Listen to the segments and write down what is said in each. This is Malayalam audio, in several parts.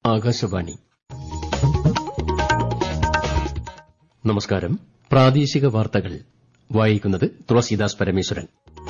ആകാശവാണി നമസ്കാരം പ്രാദേശിക വാർത്തകൾ വായിക്കുന്നത് തുളസീദാസ് പരമേശ്വരൻ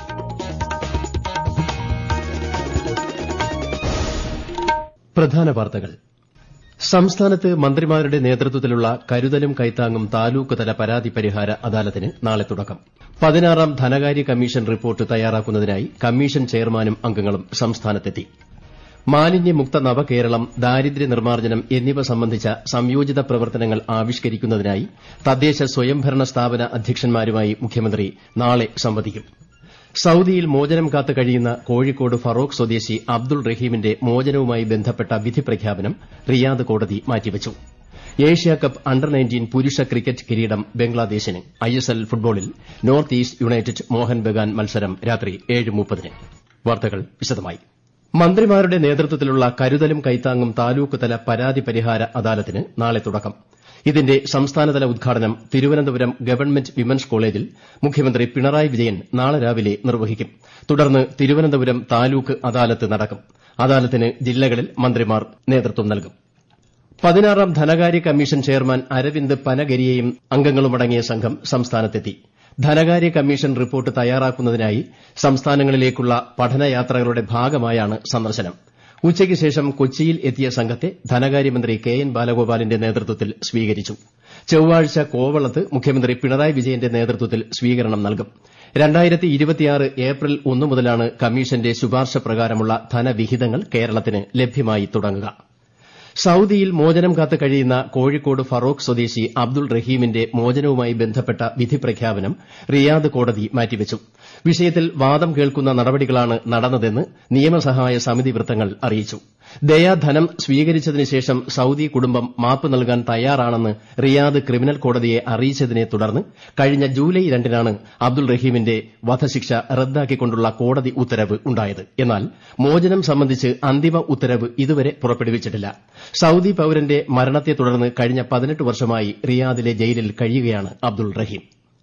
പ്രധാന വാർത്തകൾ സംസ്ഥാനത്ത് മന്ത്രിമാരുടെ നേതൃത്വത്തിലുള്ള കരുതലും കൈത്താങ്ങും താലൂക്ക് തല പരാതി പരിഹാര അദാലത്തിന് നാളെ തുടക്കം പതിനാറാം ധനകാര്യ കമ്മീഷൻ റിപ്പോർട്ട് തയ്യാറാക്കുന്നതിനായി കമ്മീഷൻ ചെയർമാനും അംഗങ്ങളും സംസ്ഥാനത്തെത്തി മാലിന്യമുക്ത നവകേരളം ദാരിദ്ര്യ നിർമ്മാർജ്ജനം എന്നിവ സംബന്ധിച്ച സംയോജിത പ്രവർത്തനങ്ങൾ ആവിഷ്കരിക്കുന്നതിനായി തദ്ദേശ സ്വയംഭരണ സ്ഥാപന അധ്യക്ഷന്മാരുമായി മുഖ്യമന്ത്രി നാളെ സംവദിക്കും സൌദിയിൽ മോചനം കാത്ത് കഴിയുന്ന കോഴിക്കോട് ഫറോക്ക് സ്വദേശി അബ്ദുൾ റഹീമിന്റെ മോചനവുമായി ബന്ധപ്പെട്ട വിധി പ്രഖ്യാപനം റിയാദ് കോടതി മാറ്റിവച്ചു ഏഷ്യാകപ്പ് അണ്ടർ നയൻറ്റീൻ പുരുഷ ക്രിക്കറ്റ് കിരീടം ബംഗ്ലാദേശിന് ഐഎസ്എൽ ഫുട്ബോളിൽ north east united Mohun Bagan മത്സരം രാത്രി ഏഴ് മുപ്പതിന് വാർത്തകൾ വിശദമായി മന്ത്രിമാരുടെ നേതൃത്വത്തിലുള്ള കരുതലും കൈത്താങ്ങും താലൂക്ക് തല പരാതി പരിഹാര അദാലത്തിന് നാളെ തുടക്കം ഇതിന്റെ സംസ്ഥാനതല ഉദ്ഘാടനം തിരുവനന്തപുരം ഗവൺമെന്റ് വിമൻസ് കോളേജിൽ മുഖ്യമന്ത്രി പിണറായി വിജയൻ നാളെ രാവിലെ നിർവഹിക്കും തുടർന്ന് തിരുവനന്തപുരം താലൂക്ക് അദാലത്ത് നടക്കും അദാലത്തിന് ജില്ലകളിൽ മന്ത്രിമാർ നേതൃത്വം നൽകും പതിനാറാം ധനകാര്യ കമ്മീഷൻ ചെയർമാൻ അരവിന്ദ് പനഗരിയയും അംഗങ്ങളുമടങ്ങിയ സംഘം സംസ്ഥാനത്തെത്തി ധനകാര്യ കമ്മീഷൻ റിപ്പോർട്ട് തയ്യാറാക്കുന്നതിനായി സംസ്ഥാനങ്ങളിലേക്കുള്ള പഠനയാത്രകളുടെ ഭാഗമായാണ് സന്ദർശനം ഉച്ചയ്ക്ക് ശേഷം കൊച്ചിയിൽ എത്തിയ സംഘത്തെ ധനകാര്യമന്ത്രി കെ എൻ ബാലഗോപാലിന്റെ നേതൃത്വത്തിൽ സ്വീകരിച്ചു ചൊവ്വാഴ്ച കോവളത്ത് മുഖ്യമന്ത്രി പിണറായി വിജയന്റെ നേതൃത്വത്തിൽ സ്വീകരണം നൽകും ഏപ്രിൽ ഒന്ന് മുതലാണ് കമ്മീഷന്റെ ശുപാർശ പ്രകാരമുള്ള ധനവിഹിതങ്ങൾ കേരളത്തിന് ലഭ്യമായി തുടങ്ങുക സൌദിയിൽ മോചനം കാത്ത് കഴിയുന്ന കോഴിക്കോട് ഫറോക്ക് സ്വദേശി അബ്ദുൾ റഹീമിന്റെ മോചനവുമായി ബന്ധപ്പെട്ട വിധി പ്രഖ്യാപനം റിയാദ് കോടതി മാറ്റിവച്ചു വിഷയത്തിൽ വാദം കേൾക്കുന്ന നടപടികളാണ് നടന്നതെന്ന് നിയമസഹായ സമിതി വൃത്തങ്ങൾ അറിയിച്ചു ദയാധനം സ്വീകരിച്ചതിന് ശേഷം സൌദി കുടുംബം മാപ്പ് നൽകാൻ തയ്യാറാണെന്ന് റിയാദ് ക്രിമിനൽ കോടതിയെ അറിയിച്ചതിനെ തുടർന്ന് കഴിഞ്ഞ ജൂലൈ രണ്ടിനാണ് അബ്ദുൾ റഹീമിന്റെ വധശിക്ഷ റദ്ദാക്കിക്കൊണ്ടുള്ള കോടതി ഉത്തരവ് ഉണ്ടായത് എന്നാൽ മോചനം സംബന്ധിച്ച് അന്തിമ ഉത്തരവ് ഇതുവരെ പുറപ്പെടുവിച്ചിട്ടില്ല സൌദി പൌരന്റെ മരണത്തെ തുടർന്ന് കഴിഞ്ഞ പതിനെട്ട് വർഷമായി റിയാദിലെ ജയിലിൽ കഴിയുകയാണ് അബ്ദുൾ റഹീം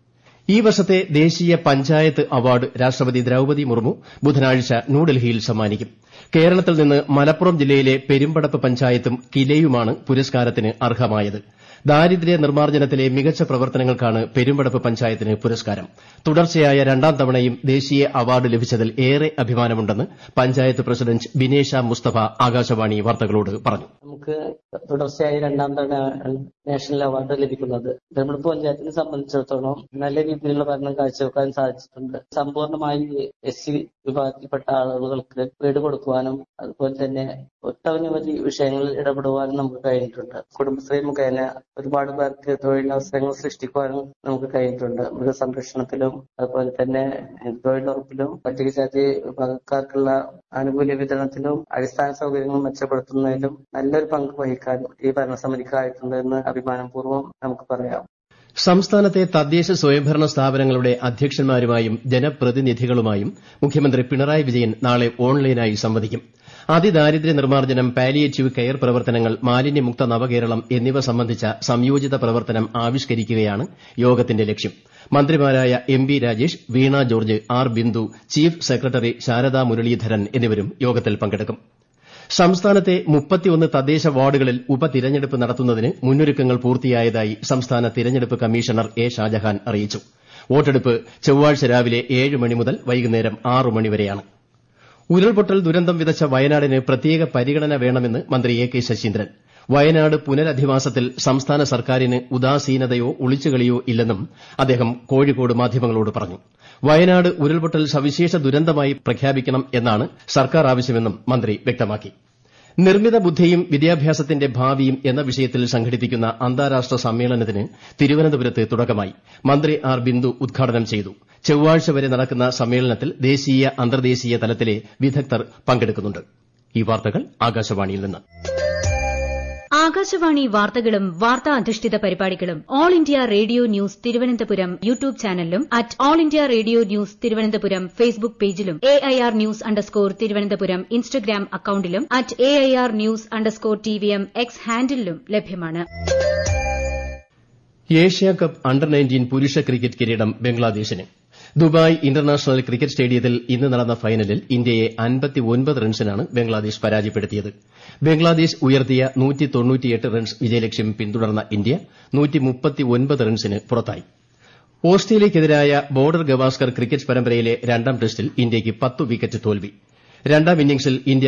ഈ വർഷത്തെ ദേശീയ പഞ്ചായത്ത് അവാർഡ് രാഷ്ട്രപതി ദ്രൌപതി മുർമു ബുധനാഴ്ച ന്യൂഡൽഹിയിൽ സമ്മാനിക്കും കേരളത്തിൽ നിന്ന് മലപ്പുറം ജില്ലയിലെ പെരുമ്പടപ്പ് പഞ്ചായത്തും കിലയുമാണ് പുരസ്കാരത്തിന് അർഹമായത് ദാരിദ്ര്യ നിർമ്മാർജ്ജനത്തിലെ മികച്ച പ്രവർത്തനങ്ങൾക്കാണ് പെരുമ്പടപ്പ് പഞ്ചായത്തിന് പുരസ്കാരം തുടർച്ചയായ രണ്ടാം തവണയും ദേശീയ അവാർഡ് ലഭിച്ചതിൽ ഏറെ അഭിമാനമുണ്ടെന്ന് പഞ്ചായത്ത് പ്രസിഡന്റ് ബിനേഷ മുസ്തഫ ആകാശവാണി വാർത്തകളോട് പറഞ്ഞു നമുക്ക് തുടർച്ചയായി രണ്ടാം തവണ നാഷണൽ അവാർഡ് ലഭിക്കുന്നത് പെരുമ്പടപ്പ് പഞ്ചായത്തിനെ സംബന്ധിച്ചിടത്തോളം നല്ല രീതിയിലുള്ള ഭരണം കാഴ്ചവെക്കാൻ സാധിച്ചിട്ടുണ്ട് സമ്പൂർണ്ണമായി എസ് സി വിഭാഗത്തിൽപ്പെട്ട ആളുകൾക്ക് വീട് കൊടുക്കുവാനും അതുപോലെ തന്നെ ഒട്ടനവധി വിഷയങ്ങളിൽ ഇടപെടുവാനും നമുക്ക് കഴിഞ്ഞിട്ടുണ്ട് കുടുംബശ്രീ മുഖേന ഒരുപാട് പേർക്ക് തൊഴിലവസരങ്ങൾ സൃഷ്ടിക്കുവാനും നമുക്ക് കഴിഞ്ഞിട്ടുണ്ട് മൃഗസംരക്ഷണത്തിലും അതുപോലെ തന്നെ തൊഴിലുറപ്പിലും പട്ടികജാതി വിഭാഗക്കാർക്കുള്ള ആനുകൂല്യ വിതരണത്തിലും അടിസ്ഥാന സൗകര്യങ്ങൾ മെച്ചപ്പെടുത്തുന്നതിലും നല്ലൊരു പങ്ക് വഹിക്കാൻ ഈ ഭരണസമിതിക്കായിട്ടുണ്ട് എന്ന് അഭിമാനപൂർവ്വം നമുക്ക് പറയാം സംസ്ഥാനത്തെ തദ്ദേശ സ്വയംഭരണ സ്ഥാപനങ്ങളുടെ അധ്യക്ഷന്മാരുമായും ജനപ്രതിനിധികളുമായും മുഖ്യമന്ത്രി പിണറായി വിജയൻ നാളെ ഓൺലൈനായി സംവദിക്കും അതിദാരിദ്ര്യ നിർമ്മാർജ്ജനം പാലിയേറ്റീവ് കെയർ പ്രവർത്തനങ്ങൾ മാലിന്യമുക്ത നവകേരളം എന്നിവ സംബന്ധിച്ച സംയോജിത പ്രവർത്തനം ആവിഷ്കരിക്കുകയാണ് യോഗത്തിന്റെ ലക്ഷ്യം മന്ത്രിമാരായ M B Rajesh Veena George R Bindu chief secretary Sharada Muraleedharan എന്നിവരും യോഗത്തിൽ പങ്കെടുക്കും സംസ്ഥാനത്തെ മുപ്പത്തിയൊന്ന് തദ്ദേശ വാർഡുകളിൽ ഉപതിരഞ്ഞെടുപ്പ് നടത്തുന്നതിന് മുന്നൊരുക്കങ്ങൾ പൂർത്തിയായതായി സംസ്ഥാന തിരഞ്ഞെടുപ്പ് കമ്മീഷണർ എ ഷാജഹാൻ അറിയിച്ചു വോട്ടെടുപ്പ് ചൊവ്വാഴ്ച രാവിലെ ഏഴ് മണി മുതൽ വൈകുന്നേരം ആറ് മണിവരെയാണ് ഉരുൾപൊട്ടൽ ദുരന്തം വിതച്ച വയനാടിന് പ്രത്യേക പരിഗണന വേണമെന്ന് മന്ത്രി എ കെ ശശീന്ദ്രൻ വയനാട് പുനരധിവാസത്തിൽ സംസ്ഥാന സർക്കാരിന് ഉദാസീനതയോ ഒളിച്ചുകളിയോ ഇല്ലെന്നും അദ്ദേഹം കോഴിക്കോട് മാധ്യമങ്ങളോട് പറഞ്ഞു വയനാട് ഉരുൾപൊട്ടൽ സവിശേഷ ദുരന്തമായി പ്രഖ്യാപിക്കണം എന്നാണ് സർക്കാർ ആവശ്യമെന്നും മന്ത്രി വ്യക്തമാക്കി നിർമ്മിത ബുദ്ധിയും വിദ്യാഭ്യാസത്തിന്റെ ഭാവിയും എന്ന വിഷയത്തിൽ സംഘടിപ്പിക്കുന്ന അന്താരാഷ്ട്ര സമ്മേളനത്തിന് തിരുവനന്തപുരത്ത് തുടക്കമായി മന്ത്രി ആർ ബിന്ദു ഉദ്ഘാടനം ചെയ്തു ചൊവ്വാഴ്ച വരെ നടക്കുന്ന സമ്മേളനത്തിൽ ദേശീയ അന്തർദേശീയ തലത്തിലെ വിദഗ്ധർ പങ്കെടുക്കുന്നുണ്ട് ഈ വാർത്തകൾ ആകാശവാണിയിൽ നിന്ന് ആകാശവാണി വാർത്തകളും വാർത്താ അധിഷ്ഠിത പരിപാടികളും all India radio news Thiruvananthapuram YouTube ചാനലിലും at all India radio news Thiruvananthapuram Facebook പേജിലും A I R news underscore Thiruvananthapuram Instagram അക്കൌണ്ടിലും at A I R news underscore T V M X ഹാൻഡിലും ലഭ്യമാണ് ഏഷ്യാകപ്പ് അണ്ടർ നയൻറ്റീൻ പുരുഷ ക്രിക്കറ്റ് കിരീടം ബംഗ്ലാദേശിന് ദുബായ് ഇന്റർനാഷണൽ ക്രിക്കറ്റ് സ്റ്റേഡിയത്തിൽ ഇന്ന് നടന്ന ഫൈനലിൽ ഇന്ത്യയെ റൺസിനാണ് ബംഗ്ലാദേശ് പരാജയപ്പെടുത്തിയത് ബംഗ്ലാദേശ് ഉയർത്തിയ റൺസ് വിജയലക്ഷ്യം പിന്തുടർന്ന ഇന്ത്യ റൺസിന് പുറത്തായി ഓസ്ട്രേലിയയ്ക്കെതിരായ ബോർഡർ ഗവാസ്കർ ക്രിക്കറ്റ് പരമ്പരയിലെ രണ്ടാം ടെസ്റ്റിൽ ഇന്ത്യയ്ക്ക് പത്ത് വിക്കറ്റ് തോൽവി രണ്ടാം ഇന്നിംഗ്സിൽ ഇന്ത്യ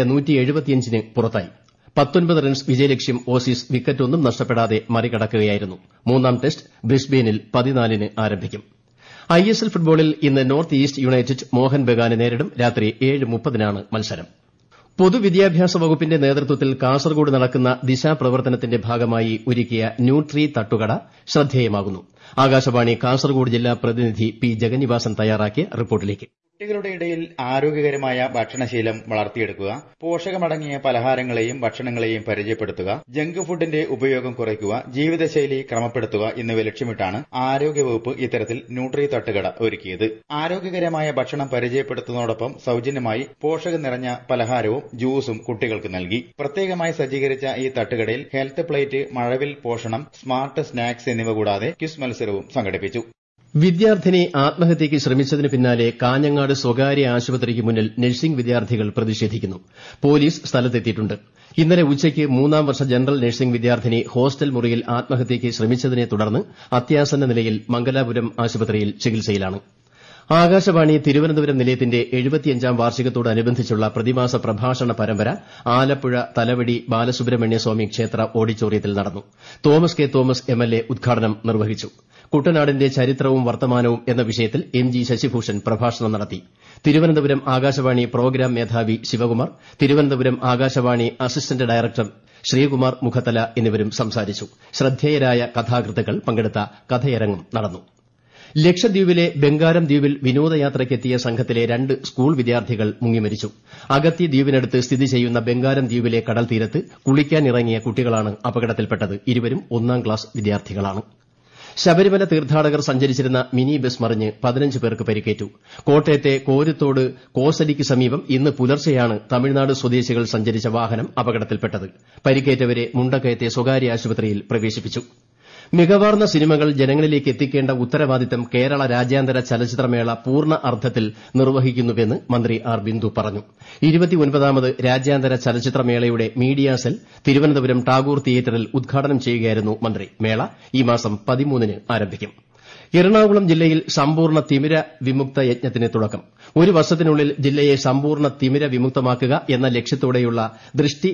ന് പുറത്തായി റൺസ് വിജയലക്ഷ്യം ഓസീസ് വിക്കറ്റൊന്നും നഷ്ടപ്പെടാതെ മറികടക്കുകയായിരുന്നു മൂന്നാം ടെസ്റ്റ് ബ്രിസ്ബെയിനിൽ പതിനാലിന് ആരംഭിക്കും ഐഎസ്എൽ ഫുട്ബോളിൽ ഇന്ന് നോർത്ത് ഈസ്റ്റ് യുണൈറ്റഡ് മോഹൻ ബഗാനെ നേരിടും രാത്രി ഏഴ് മുപ്പതിനാണ് മത്സരം പൊതുവിദ്യാഭ്യാസ വകുപ്പിന്റെ നേതൃത്വത്തിൽ കാസർഗോഡ് നടക്കുന്ന ദിശാപ്രവർത്തനത്തിന്റെ ഭാഗമായി ഒരുക്കിയ ന്യൂട്രി തട്ടുകട ശ്രദ്ധേയമാകുന്നു ആകാശവാണി കാസർഗോഡ് ജില്ലാ പ്രതിനിധി പി ജഗന്നിവാസൻ തയ്യാറാക്കിയ റിപ്പോർട്ടിലേക്ക് കുട്ടികളുടെ ഇടയിൽ ആരോഗ്യകരമായ ഭക്ഷണശീലം വളർത്തിയെടുക്കുക പോഷകമടങ്ങിയ പലഹാരങ്ങളെയും ഭക്ഷണങ്ങളെയും പരിചയപ്പെടുത്തുക ജങ്ക് ഫുഡിന്റെ ഉപയോഗം കുറയ്ക്കുക ജീവിതശൈലി ക്രമപ്പെടുത്തുക എന്നിവ ലക്ഷ്യമിട്ടാണ് ആരോഗ്യവകുപ്പ് ഇത്തരത്തിൽ ന്യൂട്രി തട്ടുകട ഒരുക്കിയത് ആരോഗ്യകരമായ ഭക്ഷണം പരിചയപ്പെടുത്തുന്നതോടൊപ്പം സൌജന്യമായി പോഷകം നിറഞ്ഞ പലഹാരവും ജ്യൂസും കുട്ടികൾക്ക് നൽകി പ്രത്യേകമായി സജ്ജീകരിച്ച ഈ തട്ടുകടയിൽ ഹെൽത്ത് പ്ലേറ്റ് മഴവിൽ പോഷണം സ്മാർട്ട് സ്നാക്സ് എന്നിവ കൂടാതെ ക്വിസ് മത്സരവും സംഘടിപ്പിച്ചു വിദ്യാർത്ഥിനി ആത്മഹത്യയ്ക്ക് ശ്രമിച്ചതിന് പിന്നാലെ കാഞ്ഞങ്ങാട് സ്വകാര്യ ആശുപത്രിക്ക് മുന്നിൽ നഴ്സിംഗ് വിദ്യാർത്ഥികൾ പ്രതിഷേധിക്കുന്നു പോലീസ് സ്ഥലത്തെത്തിയിട്ടുണ്ട് ഇന്നലെ ഉച്ചയ്ക്ക് മൂന്നാം വർഷ ജനറൽ നഴ്സിംഗ് വിദ്യാർത്ഥിനി ഹോസ്റ്റൽ മുറിയിൽ ആത്മഹത്യയ്ക്ക് ശ്രമിച്ചതിനെ തുടർന്ന് അത്യാസന്ന നിലയിൽ മംഗലാപുരം ആശുപത്രിയിൽ ചികിത്സയിലാണ് ആകാശവാണി തിരുവനന്തപുരം നിലയത്തിന്റെ എഴുപത്തിയഞ്ചാം വാർഷികത്തോടനുബന്ധിച്ചുള്ള പ്രതിമാസ പ്രഭാഷണ പരമ്പര ആലപ്പുഴ തലവടി ബാലസുബ്രഹ്മണ്യ സ്വാമി ക്ഷേത്ര ഓഡിറ്റോറിയത്തിൽ നടന്നു തോമസ് കെ തോമസ് എംഎൽഎ ഉദ്ഘാടനം നിർവഹിച്ചു കുട്ടനാടിന്റെ ചരിത്രവും വർത്തമാനവും എന്ന വിഷയത്തിൽ എം ജി ശശിഭൂഷൺ പ്രഭാഷണം നടത്തി തിരുവനന്തപുരം ആകാശവാണി പ്രോഗ്രാം മേധാവി ശിവകുമാർ തിരുവനന്തപുരം ആകാശവാണി അസിസ്റ്റന്റ് ഡയറക്ടർ ശ്രീകുമാർ മുഖത്തല എന്നിവരും സംസാരിച്ചു ശ്രദ്ധേയരായ കഥാകൃത്തുക്കൾ പങ്കെടുത്ത കഥയരങ്ങും നടന്നു ലക്ഷദ്വീപിലെ ബംഗാരം ദ്വീപിൽ വിനോദയാത്രയ്ക്കെത്തിയ സംഘത്തിലെ രണ്ട് സ്കൂൾ വിദ്യാർത്ഥികൾ മുങ്ങിമരിച്ചു അഗത്തി ദ്വീപിനടുത്ത് സ്ഥിതി ചെയ്യുന്ന ബംഗാരം ദ്വീപിലെ കടൽത്തീരത്ത് കുളിക്കാനിറങ്ങിയ കുട്ടികളാണ് അപകടത്തിൽപ്പെട്ടത് ഇരുവരും ഒന്നാം ക്ലാസ് വിദ്യാർത്ഥികളാണ് ശബരിമല തീർത്ഥാടകർ സഞ്ചരിച്ചിരുന്ന മിനി ബസ് മറിഞ്ഞ് പതിനഞ്ച് പേർക്ക് പരിക്കേറ്റു കോട്ടയത്തെ കോരുത്തോട് കോസലിക്ക് സമീപം ഇന്ന് പുലർച്ചെയാണ് തമിഴ്നാട് സ്വദേശികൾ സഞ്ചരിച്ച വാഹനം അപകടത്തിൽപ്പെട്ടത് പരിക്കേറ്റവരെ മുണ്ടക്കയത്തെ സ്വകാര്യ ആശുപത്രിയിൽ പ്രവേശിപ്പിച്ചു മികവാർന്ന സിനിമകൾ ജനങ്ങളിലേക്ക് എത്തിക്കേണ്ട ഉത്തരവാദിത്തം കേരള രാജ്യാന്തര ചലച്ചിത്രമേള പൂർണ്ണ അർത്ഥത്തിൽ നിർവഹിക്കുന്നുവെന്ന് മന്ത്രി ആർ ബിന്ദു പറഞ്ഞു ഇരുപത്തിയൊൻപതാമത് രാജ്യാന്തര ചലച്ചിത്രമേളയുടെ media cell Thiruvananthapuram Tagore theatre ഉദ്ഘാടനം ചെയ്യുകയായിരുന്നു മന്ത്രി മേള ഈ മാസം പതിമൂന്നിന് ആരംഭിക്കും എറണാകുളം ജില്ലയിൽ സമ്പൂർണ്ണ തിമിര വിമുക്ത യജ്ഞത്തിന് തുടക്കം ഒരു വർഷത്തിനുള്ളിൽ ജില്ലയെ സമ്പൂർണ്ണ തിമിര വിമുക്തമാക്കുക എന്ന ലക്ഷ്യത്തോടെയുള്ള ദൃഷ്ടി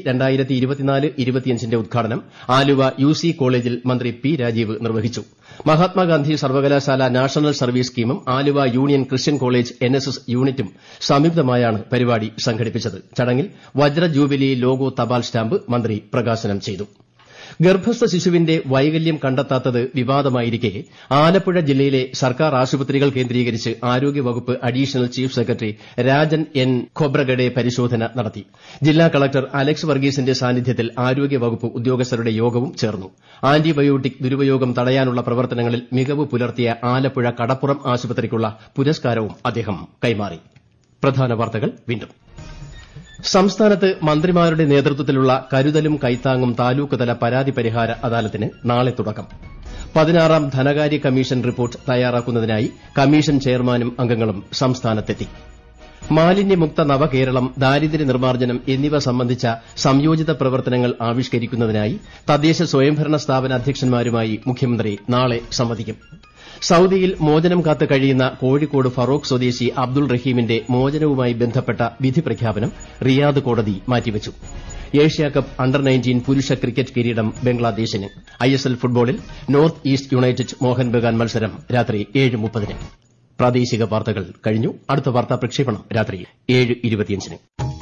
ന്റെ ഉദ്ഘാടനം ആലുവ യു സി കോളേജിൽ മന്ത്രി പി രാജീവ് നിർവഹിച്ചു മഹാത്മാഗാന്ധി സർവകലാശാല നാഷണൽ സർവീസ് സ്കീമും Aluva union Christian college N S S യൂണിറ്റും സംയുക്തമായാണ് പരിപാടി സംഘടിപ്പിച്ചത് ചടങ്ങിൽ വജ്ര ജൂബിലി ലോഗോ തപാൽ സ്റ്റാമ്പ് മന്ത്രി പ്രകാശനം ചെയ്തു ഗർഭസ്ഥ ശിശുവിന്റെ വൈകല്യം കണ്ടെത്താത്തത് വിവാദമായിരിക്കെ ആലപ്പുഴ ജില്ലയിലെ സർക്കാർ ആശുപത്രികൾ കേന്ദ്രീകരിച്ച് ആരോഗ്യവകുപ്പ് additional chief secretary Rajan N Khobragade പരിശോധന നടത്തി ജില്ലാ കളക്ടർ അലക്സ് വർഗീസിന്റെ സാന്നിധ്യത്തിൽ ആരോഗ്യവകുപ്പ് ഉദ്യോഗസ്ഥരുടെ യോഗവും ചേർന്നു ആന്റിബയോട്ടിക് ദുരുപയോഗം തടയാനുള്ള പ്രവർത്തനങ്ങളിൽ മികവ് പുലർത്തിയ ആലപ്പുഴ കടപ്പുറം ആശുപത്രിക്കുള്ള പുരസ്കാരവും അദ്ദേഹം കൈമാറി പ്രധാന വാർത്തകൾ വീണ്ടും സംസ്ഥാനത്ത് മന്ത്രിമാരുടെ നേതൃത്വത്തിലുള്ള കരുതലും കൈത്താങ്ങും താലൂക്ക് തല പരാതി പരിഹാര അദാലത്തിന് നാളെ തുടക്കം പതിനാറാം ധനകാര്യ കമ്മീഷൻ റിപ്പോർട്ട് തയ്യാറാക്കുന്നതിനായി കമ്മീഷൻ ചെയർമാനും അംഗങ്ങളും സംസ്ഥാനത്തെത്തി മാലിന്യമുക്ത നവകേരളം ദാരിദ്ര്യ നിർമ്മാർജ്ജനം എന്നിവ സംബന്ധിച്ച സംയോജിത പ്രവർത്തനങ്ങൾ ആവിഷ്കരിക്കുന്നതിനായി തദ്ദേശ സ്വയംഭരണ സ്ഥാപന അധ്യക്ഷന്മാരുമായി മുഖ്യമന്ത്രി നാളെ സംവദിക്കും സൌദിയിൽ മോചനം കാത്ത് കഴിയുന്ന കോഴിക്കോട് ഫറോക്ക് സ്വദേശി അബ്ദുൾ റഹീമിന്റെ മോചനവുമായി ബന്ധപ്പെട്ട വിധി പ്രഖ്യാപനം റിയാദ് കോടതി മാറ്റിവച്ചു ഏഷ്യാകപ്പ് അണ്ടർ നയൻറ്റീൻ പുരുഷ ക്രിക്കറ്റ് കിരീടം ബംഗ്ലാദേശിന് ഐഎസ്എൽ ഫുട്ബോളിൽ north east united Mohun Bagan മത്സരം രാത്രി ഏഴ് മുപ്പതിന് പ്രാദേശിക വാർത്തകൾ കഴിഞ്ഞു അടുത്ത വാർത്താ പ്രക്ഷേപണം രാത്രി ഏഴ് ഇരുപത്തിയഞ്ചിന്